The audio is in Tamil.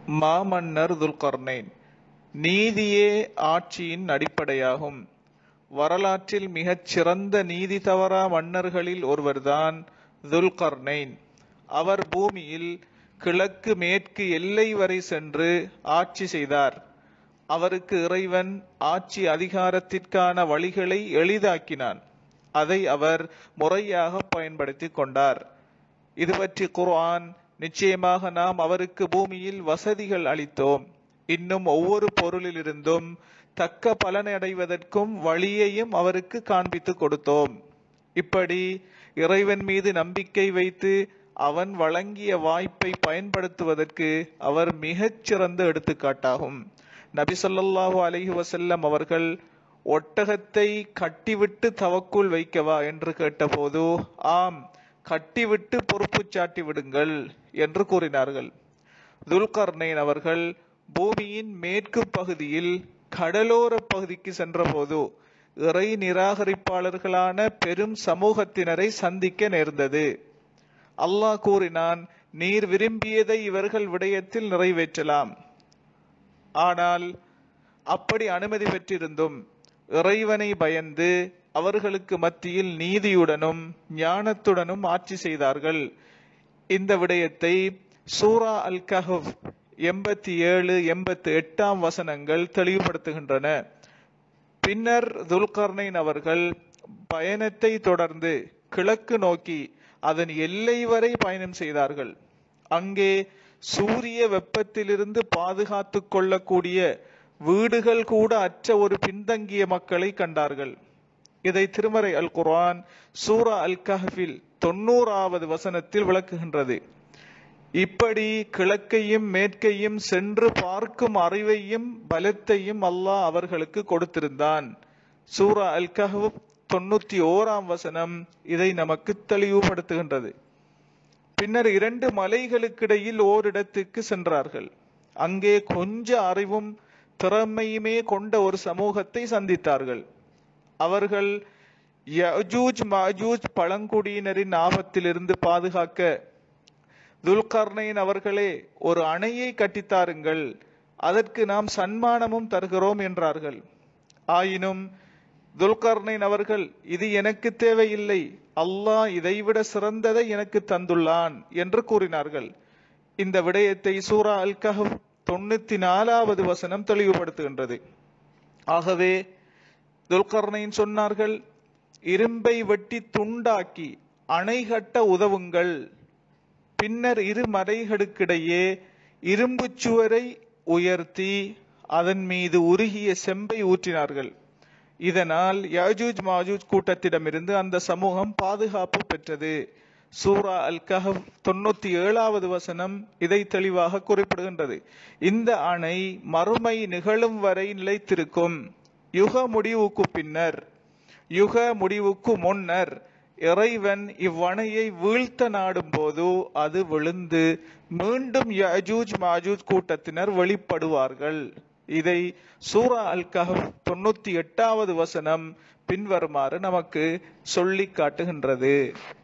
மாமன்னர் துல்கர்னைன் நீதியே ஆட்சியின் அடிப்படையாகும் வரலாற்றில் மிகச் சிறந்த நீதி தவறா மன்னர்களில் ஒருவர்தான் துல்கர்னைன் அவர் பூமியில் கிழக்கு மேற்கு எல்லை வரை சென்று ஆட்சி செய்தார் அவருக்கு இறைவன் ஆட்சி அதிகாரத்திற்கான வழிகளை எளிதாக்கினான் அதை அவர் முறையாக பயன்படுத்தி கொண்டார் இது பற்றி குர்ஆன் நிச்சயமாக நாம் அவருக்கு பூமியில் வசதிகள் அளித்தோம் இன்னும் ஒவ்வொரு பொருளிலிருந்தும் தக்க பலனை அடைவதற்கும் வழியையும் அவருக்கு காண்பித்து கொடுத்தோம் இப்படி இறைவன் மீது நம்பிக்கை வைத்து அவன் வழங்கிய வாய்ப்பை பயன்படுத்துவதற்கு அவர் மிகச் சிறந்த எடுத்துக்காட்டாகும் நபி ஸல்லல்லாஹு அலைஹி வஸல்லம் அவர்கள் ஒட்டகத்தை கட்டிவிட்டு தவக்குள் வைக்கவா என்று கேட்டபோது ஆம் கட்டிவிட்டு பொறுப்பு சாட்டி விடுங்கள் என்று கூறினார்கள் துல்கர்னைன் அவர்கள் பூமியின் மேற்கு பகுதியில் கடலோர பகுதிக்கு சென்றபோது இறை நிராகரிப்பாளர்களான பெரும் சமூகத்தினரை சந்திக்க நேர்ந்தது அல்லாஹ் கூறினான் நீர் விரும்பியதை இவர்கள் விடயத்தில் நிறைவேற்றலாம் ஆனால் அப்படி அனுமதி பெற்றிருந்தும் இறைவனை பயந்து அவர்களுக்கு மத்தியில் நீதியுடனும் ஞானத்துடனும் ஆட்சி செய்தார்கள் இந்த விடயத்தை சூரா அல் கஹப் எண்பத்தி ஏழு எண்பத்தி எட்டாம் வசனங்கள் தெளிவுபடுத்துகின்றன பின்னர் துல்கர்னைன் அவர்கள் பயணத்தை தொடர்ந்து கிழக்கு நோக்கி அதன் எல்லை வரை பயணம் செய்தார்கள் அங்கே சூரிய வெப்பத்திலிருந்து பாதுகாத்து கொள்ளக்கூடிய வீடுகள் கூட அற்ற ஒரு பின்தங்கிய மக்களை கண்டார்கள் இதை திருமறை அல் குர்ஆன் சூரா அல் கஹ்ஃபில் தொண்ணூறாவது வசனத்தில் விளக்குகின்றது இப்படி கிழக்கையும் மேற்கையும் சென்று பார்க்கும் அறிவையும் பலத்தையும் அல்லாஹ் அவர்களுக்கு கொடுத்திருந்தான் சூரா அல் கஹப் தொண்ணூத்தி ஓராம் வசனம் இதை நமக்கு தெளிவுபடுத்துகின்றது பின்னர் இரண்டு மலைகளுக்கிடையில் ஓரிடத்துக்கு சென்றார்கள் அங்கே கொஞ்ச அறிவும் திறமையுமே கொண்ட ஒரு சமூகத்தை சந்தித்தார்கள் அவர்கள் யஜூஜ் மாஜூஜ் பழங்குடியினரின் ஆபத்திலிருந்து பாதுகாக்க துல்கர்னைன் அவர்களே ஒரு அணையை கட்டித்தாருங்கள் அதற்கு நாம் சன்மானமும் தருகிறோம் என்றார்கள் ஆயினும் துல்கர்னைன் அவர்கள் இது எனக்கு தேவையில்லை அல்லாஹ் இதைவிட சிறந்ததை எனக்கு தந்துள்ளான் என்று கூறினார்கள் இந்த விடயத்தை சூரா அல் கஹப் தொண்ணூத்தி நாலாவது வசனம் தெளிவுபடுத்துகின்றது ஆகவே துல்கர்னைன் சொன்னார்கள் இரும்பை வெட்டி துண்டாக்கி அணை கட்ட உதவுங்கள் பின்னர் இரு மலைகளுக்கிடையே இரும்பு சுவரை உயர்த்தி அதன் மீது உருகிய செம்பை ஊற்றினார்கள் இதனால் யாஜூஜ் மாஜூஜ் கூட்டத்திடமிருந்து அந்த சமூகம் பாதுகாப்பு பெற்றது சூரா அல் கஹப் தொண்ணூத்தி ஏழாவது வசனம் இதை தெளிவாக குறிப்பிடுகின்றது இந்த அணை மறுமை நிகழும் வரை நிலைத்திருக்கும் யுக முடிவுக்கு பின்னர் யுக முடிவுக்கு முன்னர் இறைவன் இவ்வணையை வீழ்த்த நாடும் போது அது விழுந்து மீண்டும் யஜூஜ் மாஜூஜ் கூட்டத்தினர் வெளிப்படுவார்கள் இதை சூரா அல் கஹப் தொண்ணூத்தி எட்டாவது வசனம் பின்வருமாறு நமக்கு சொல்லி காட்டுகின்றது